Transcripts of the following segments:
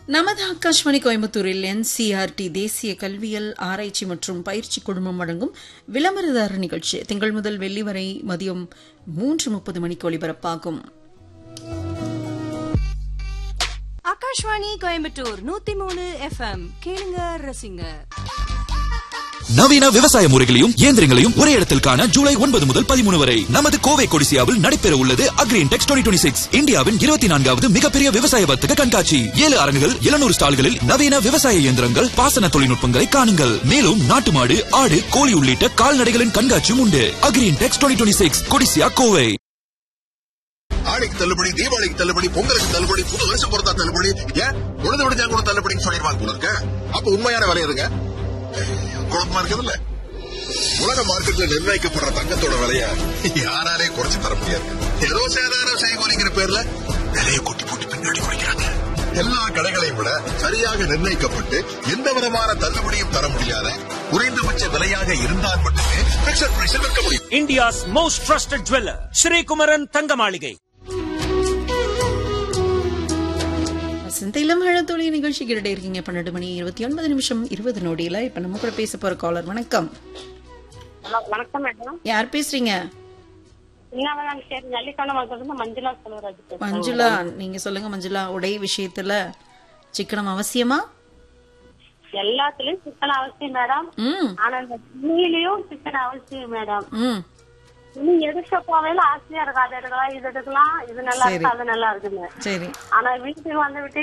நமது ஆகாஷ்வாணி கோயம்புத்தூரில் என்சிஆர்டி தேசிய கல்வியல் ஆராய்ச்சி மற்றும் பயிற்சி குழுமம் வழங்கும் விளம்பரதார நிகழ்ச்சி திங்கள் முதல் வெள்ளி வரை மதியம் மூன்று முப்பது மணிக்கு ஒலிபரப்பாகும் ஆகாஷ்வாணி கோயம்புத்தூர் நூத்தி மூணு எஃப்எம் கேளுங்க ரசிங்க நவீன விவசாய முறைகளையும் இயந்திரங்களையும் ஒரே இடத்தில் காண ஜூலை ஒன்பது முதல் பதிமூணு வரை நமது கோவை கொடிசியாவில் நடைபெற உள்ளது அக்ரீன் டெக்ஸ் டுவெண்ட்டி சிக்ஸ் இந்தியாவின் இருபத்தி நான்காவது மிகப்பெரிய விவசாய வர்த்தக கண்காட்சி ஏழு அரங்குகள் எழுநூறு ஸ்டால்களில் நவீன விவசாய இயந்திரங்கள் பாசன தொழில்நுட்பங்களை காணுங்கள் மேலும் நாட்டு மாடு ஆடு கோழி உள்ளிட்ட கால்நடைகளின் கண்காட்சியும் உண்டு Agri Intex twenty six Codissia Kovai ஆடிக்கு தள்ளுபடி தீபாவளிக்கு தள்ளுபடி பொங்கலுக்கு தள்ளுபடி புது வருஷம் பொறுத்தா தள்ளுபடி ஏன் உழுது விடுஞ்சா கூட தள்ளுபடின்னு சொல்லிடுவாங்க போல இருக்க அப்ப உண்மையான விலை இருங்க குழப்பமா இருக்குதுல்ல உலக மார்க்கெட்ல நிர்ணயிக்கப்படுற தங்கத்தோட விலைய யாராலே குறைச்சு தர முடியாது ஏதோ சேதாரம் செய்கோலிங்கிற பேர்ல விலையை கொட்டி போட்டு பின்னாடி குடிக்கிறாங்க எல்லா கடைகளையும் விட சரியாக நிர்ணயிக்கப்பட்டு எந்த விதமான தள்ளுபடியும் தர முடியாத குறைந்தபட்ச விலையாக இருந்தால் மட்டுமே பிக்சர் பிரைஸில் விற்க முடியும் India's most trusted jeweler, Sri Kumaran Thangamaligai. வசந்த இளம் தொழில் நிகழ்ச்சி கிட்ட இருக்கீங்க பன்னெண்டு மணி இருபத்தி ஒன்பது நிமிஷம் இருபது நொடியில இப்ப நம்ம கூட பேச போற காலர் வணக்கம் ஹலோ வணக்கம் மேடம் யார் பேசுறீங்க என்ன மேடம் சரி நெல்லிக்கான வந்து மஞ்சுளா செல்வராஜ் பேசுறேன் மஞ்சுளா நீங்க சொல்லுங்க மஞ்சுளா உடை விஷயத்துல சிக்கனம் அவசியமா எல்லாத்துலயும் சிக்கன் அவசியம் மேடம் ம் ஆனா இந்த துணியிலயும் சிக்கன் அவசியம் மேடம் ம் துணி எடுக்க போவேல ஆசையா இருக்கு அதை எடுக்கலாம் இது எடுக்கலாம் இது நல்லா சரி. இருக்கு அது நல்லா இருக்குங்க சரி ஆனா வீட்டுக்கு வந்து விட்டு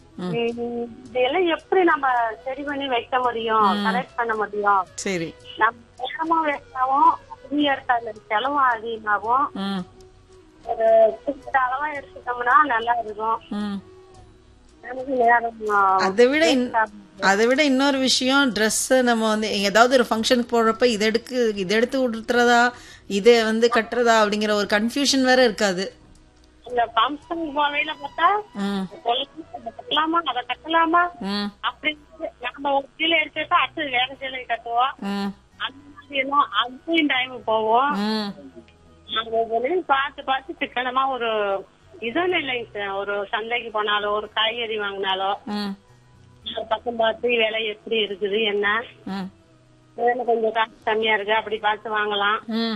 இதெல்லாம் எப்படி நம்ம சரி பண்ணி வைக்க முடியும் கரெக்ட் பண்ண முடியும் சரி நம்ம நேரமும் வேஸ்டாவும் துணி எடுத்தால செலவும் அதிகமாகும் ம் ஒரு குறிப்பிட்ட அளவா எடுத்துட்டோம்னா நல்லா இருக்கும் ம் எனக்கு நேரம் அதை விட இன்- அதை விட இன்னொரு விஷயம் Dress நம்ம வந்து ஏதாவது ஒரு ஃபங்க்ஷனுக்கு போடுறப்ப இதை எடுக்கு இதை எடுத்து உடுத்துறதா இதை வந்து கட்டுறதா அப்படிங்கிற ஒரு கன்ஃபியூஷன் வேற இருக்காது இந்த ஃபங்க்ஷன் போவையில பார்த்தா ம் கொலுசு இதை கட்டலாமா அதை கட்டலாமா ம் அப்படின்னு நம்ம ஒரு கீழே எடுத்துட்டா அடுத்தது வேற சேலை கட்டுவோம் ம் அந்த மாதிரி எல்லாம் அதுவும் டைம் போவோம் ம் நாங்க ஒவ்வொன்றையும் பார்த்து பார்த்து சிக்கனமா ஒரு இதுன்னு இல்லைங்க சார் ஒரு சந்தைக்கு போனாலோ ஒரு காய்கறி வாங்கினாலோ ம் ஒரு பக்கம் பார்த்து விலை எப்படி இருக்குது என்ன ம் இதுல கொஞ்சம் காசு கம்மியா இருக்கு அப்படி பார்த்து வாங்கலாம் ம்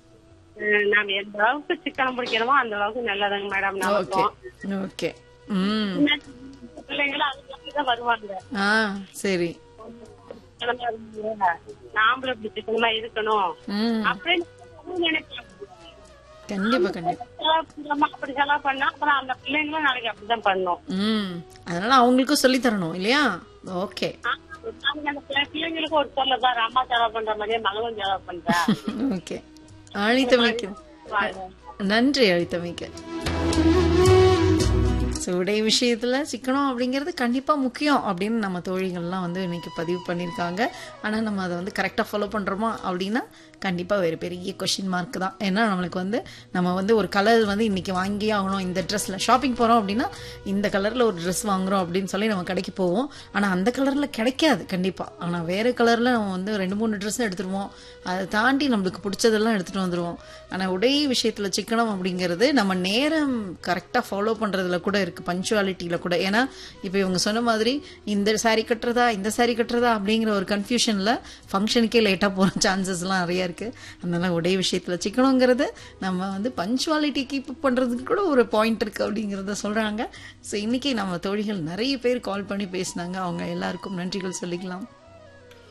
அஹ் நாம எந்த அளவுக்கு சிக்கனம் பிடிக்கிறோமோ அந்த அளவுக்கு நல்லதுங்க மேடம் ஓகே நமக்கும் ஓகே ம் பிள்ளைங்களும் அதுக்கு தான் வருவாங்க ஆ சரி சிக்கனமா இருக்கணும்ல. நாமளும் இப்படி சிக்கனமா இருக்கணும் ம் அப்படின்னு நினைப்பாங்க கண்டிப்பா கண்டிப்பா செலவு பண்றோமா, அப்படி செலவு பண்ணா அப்புறம் அந்த பிள்ளைங்களும் நாளைக்கு அப்படிதான் பண்ணும் ம் அதனால அவங்களுக்கும் சொல்லி தரணும் இல்லையா ஓகே நாளைக்கு அந்த பிள்ளை- பிள்ளைங்களுக்கு ஒரு சொல்ல பாரு அம்மா செலவு பண்ற மாதிரியே மகளும் செலவு பண்றா ஓகே அழித்தமைக்கு நன்றி அழித்தமைக்கு ஸோ உடை விஷயத்தில் சிக்கனம் அப்படிங்கிறது கண்டிப்பாக முக்கியம் அப்படின்னு நம்ம தோழிகள்லாம் வந்து இன்னைக்கு பதிவு பண்ணியிருக்காங்க ஆனால் நம்ம அதை வந்து கரெக்டாக ஃபாலோ பண்ணுறோமா அப்படின்னா கண்டிப்பாக வேறு பெரிய கொஷின் மார்க் தான் ஏன்னா நம்மளுக்கு வந்து நம்ம வந்து ஒரு கலர் வந்து இன்னைக்கு வாங்கியே ஆகணும் இந்த ட்ரெஸ்ஸில் ஷாப்பிங் போகிறோம் அப்படின்னா இந்த கலரில் ஒரு ட்ரெஸ் வாங்குறோம் அப்படின்னு சொல்லி நம்ம கடைக்கு போவோம் ஆனால் அந்த கலரில் கிடைக்காது கண்டிப்பாக ஆனால் வேறு கலரில் நம்ம வந்து ரெண்டு மூணு ட்ரெஸ் எடுத்துருவோம் அதை தாண்டி நம்மளுக்கு பிடிச்சதெல்லாம் எடுத்துகிட்டு வந்துடுவோம் ஆனால் உடை விஷயத்தில் சிக்கனம் அப்படிங்கிறது நம்ம நேரம் கரெக்டாக ஃபாலோ பண்ணுறதுல கூட இருக்குது பஞ்சுவாலிட்டியில் கூட ஏன்னா இப்போ இவங்க சொன்ன மாதிரி இந்த saree கட்டுறதா இந்த saree கட்டுறதா அப்படிங்கிற ஒரு கன்ஃபியூஷனில் ஃபங்க்ஷனுக்கே லேட்டாக போகிற சான்சஸ்லாம் நிறையா இருக்குது அதனால உடை விஷயத்தில் சிக்கனங்கிறது நம்ம வந்து பஞ்சுவாலிட்டி கீப் பண்ணுறதுக்கு கூட ஒரு பாயிண்ட் இருக்குது அப்படிங்கிறத சொல்கிறாங்க ஸோ இன்றைக்கி நம்ம தோழிகள் நிறைய பேர் கால் பண்ணி பேசினாங்க அவங்க எல்லாருக்கும் நன்றிகள் சொல்லிக்கலாம்